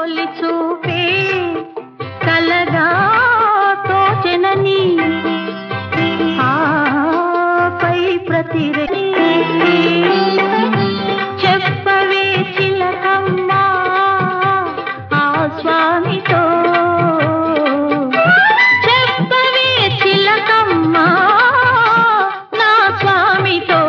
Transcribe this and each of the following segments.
తొలి చూపే కలగా తోచెనని ఆపై ప్రతిరే చెప్పవే చిలకమ్మా ఆ స్వామితో చెప్పవే చిలకమ్మా నా స్వామితో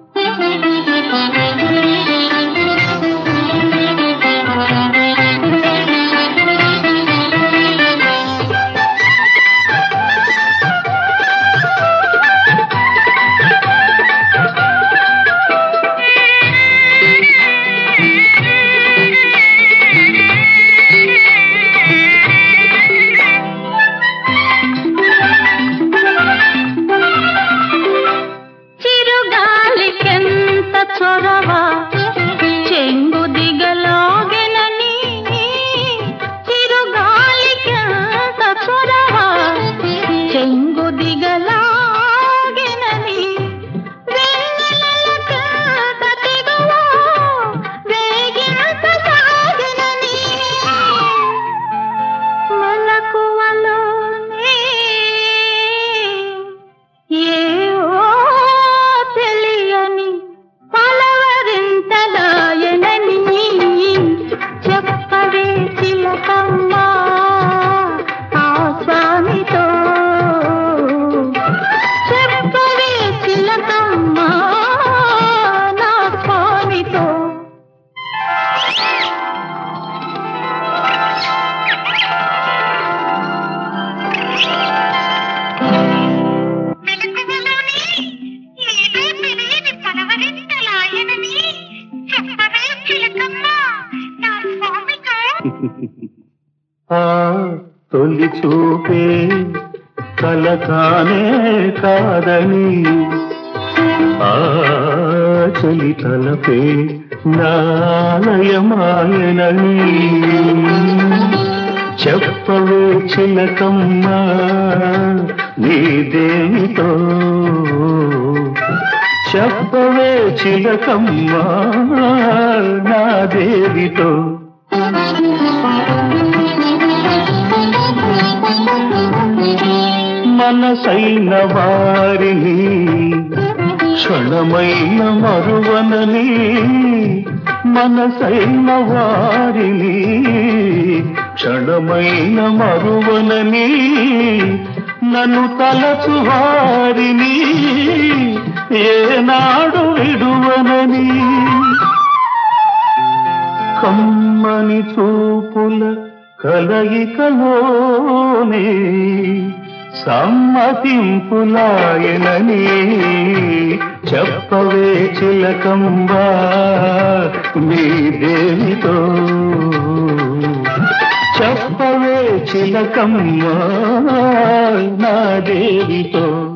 చిరుగాలికెంత చొరవ చెంగు దిగలాగెనని చిరుగాలికెంత చొరవ చెంగు దిగలాగెనని వెన్నెలలకెంత తెగువ వేగింత సాగెనని మెలకువలోనే ఏవో తెలియని పలవరింతలాయనని చెప్పవే చిలకమ్మా ఆ స్వామితో చెప్పవే చిలకమ్మా నా స్వామితో మెలకువలోనే ఏదో తెలియని పలవరింతలాయనని చెప్పవే చిలకమ్మ నా స్వామితో ఆ తొలి చూపే కలకానే కాదని ఆ చలి తలపే నాలయమాయనని చెప్పవే చిలకమ్మ నీదేమితో చెప్పవే చిలకమ్మ నా దేవితో మనసైన వారిని క్షణమైన మరువనని మనసైన వారిని క్షణమైన మరువనని నన్ను తలచు వారిని ఏనాడు విడువనని కమ్మని చూపుల కలయికలోనే సమ్మతింపులాయనని చెప్పవే చిలకంబా మీ దేవితో చెప్పవే చిలకమ్మా నా దేవితో